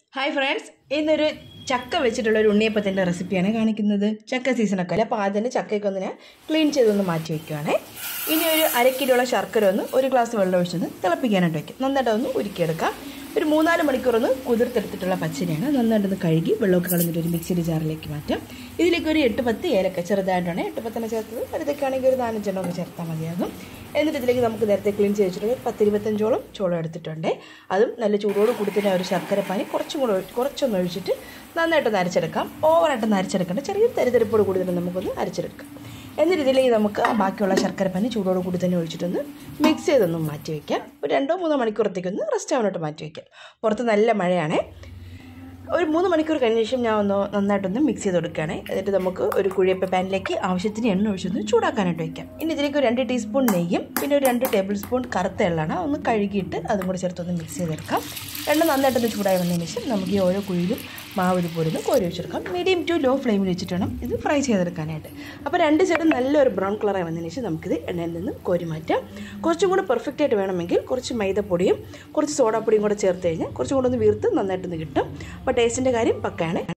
hi friends ഇന്നൊരു ചക്ക വെച്ചിട്ടുള്ള ഒരു ഉണ്ണിയപ്പത്തിൻ്റെ റെസിപ്പിയാണ് കാണിക്കുന്നത് ചക്ക സീസണൊക്കെ അല്ല അപ്പോൾ ആദ്യം ചക്കയൊക്കെ ഒന്ന് ഞാൻ ക്ലീൻ ചെയ്തൊന്ന് മാറ്റി വയ്ക്കുവാണേ ഇനി ഒരു അര കിലോയുള്ള ശർക്കര ഒന്ന് ഒരു ഗ്ലാസ് വെള്ളം ഒഴിച്ചൊന്ന് തിളപ്പിക്കാനായിട്ട് വയ്ക്കും നന്നായിട്ട് ഒന്ന് ഉരുക്കിയെടുക്കാം ഒരു മൂന്നാല് മണിക്കൂർ ഒന്ന് കുതിർത്തെടുത്തിട്ടുള്ള പച്ചരിയാണ് നന്നായിട്ടൊന്ന് കഴുകി വെള്ളമൊക്കെ കളഞ്ഞിട്ട് ഒരു മിക്സിയുടെ ജാറിലേക്ക് മാറ്റാം ഇതിലേക്ക് ഒരു എട്ട് പത്ത് ഏലക്ക ചെറുതായിട്ടാണ് എട്ട് പത്തെണ്ണം ചേർത്തത് അടുത്തൊക്കെയാണെങ്കിൽ ഒരു നാലഞ്ചെണ്ണം ഒക്കെ ചേർത്താൽ മതിയാകും എന്നിട്ട് ഇതിലേക്ക് നമുക്ക് നേരത്തെ ക്ലീൻ ചെയ്ത് വെച്ചിട്ട് ഒരു പത്തിരുപത്തഞ്ചോളം ചോളം എടുത്തിട്ടുണ്ട് അതും നല്ല ചൂടോട് കൂടി തന്നെ ഒരു ശർക്കര പാനി കുറച്ചും കൂടെ ഒഴി- കുറച്ചൊന്ന് ഒഴിച്ചിട്ട് നന്നായിട്ടൊന്ന് അരച്ചെടുക്കാം ഓവറായിട്ടൊന്ന് അരച്ചെടുക്കേണ്ട ചെറിയ തരിതരിപ്പോട് കൂടി തന്നെ നമുക്കൊന്ന് അരച്ചെടുക്കാം എന്നിട്ട് ഇതിലേക്ക് നമുക്ക് ആ ബാക്കിയുള്ള ശർക്കര പാനി ചൂടോട് കൂടി തന്നെ ഒഴിച്ചിട്ടൊന്ന് മിക്സ് ചെയ്തൊന്ന് മാറ്റി വയ്ക്കാം ഒരു രണ്ടോ മൂന്നോ മണിക്കൂറത്തേക്കൊന്ന് റെസ്റ്റ് ആവാനായിട്ട് മാറ്റി വയ്ക്കാം പുറത്ത് നല്ല മഴയാണേ ഒരു മൂന്ന് മണിക്കൂർ കഴിഞ്ഞ ശേഷം ഞാൻ ഒന്ന് നന്നായിട്ടൊന്ന് മിക്സ് ചെയ്ത് കൊടുക്കുകയാണ് എന്നിട്ട് നമുക്ക് ഒരു കുഴിയപ്പ പാനിലേക്ക് ആവശ്യത്തിന് എണ്ണ ഒഴിച്ചൊന്ന് ചൂടാക്കാനായിട്ട് വയ്ക്കാം ഇനി ഇതിലേക്ക് ഒരു രണ്ട് ടീസ്പൂൺ നെയ്യും പിന്നെ ഒരു രണ്ട് ടേബിൾ സ്പൂൺ കറുത്ത എള്ളാണ് ഒന്ന് കഴുകിയിട്ട് അതും കൂടി ചേർത്തൊന്ന് മിക്സ് ചെയ്തെടുക്കാം എണ്ണ നന്നായിട്ടൊന്ന് ചൂടായി വന്നതിന് ശേഷം നമുക്ക് ഈ ഓരോ കുഴിയിലും മാവ് ഇതുപോലെ ഒന്ന് കോരി വെച്ചെടുക്കാം മീഡിയം ടു ലോ ഫ്ലെയിമിൽ വെച്ചിട്ട് വേണം ഇത് ഫ്രൈ ചെയ്തെടുക്കാനായിട്ട് അപ്പോൾ രണ്ട് സൈഡും നല്ലൊരു ബ്രൗൺ കളറായി വന്നതിന് ശേഷം നമുക്കിത് എണ്ണയിൽ നിന്ന് കോരി മാറ്റാം കുറച്ചും കൂടി പെർഫെക്റ്റ് ആയിട്ട് വേണമെങ്കിൽ കുറച്ച് മൈദപ്പൊടിയും കുറച്ച് സോഡാപ്പൊടിയും കൂടെ ചേർത്ത് കഴിഞ്ഞാൽ കുറച്ചും കൂടെ ഒന്ന് വീർത്ത് നന്നായിട്ടൊന്ന് കിട്ടും അപ്പോൾ ടേസ്റ്റിൻ്റെ കാര്യം പക്കയാണ്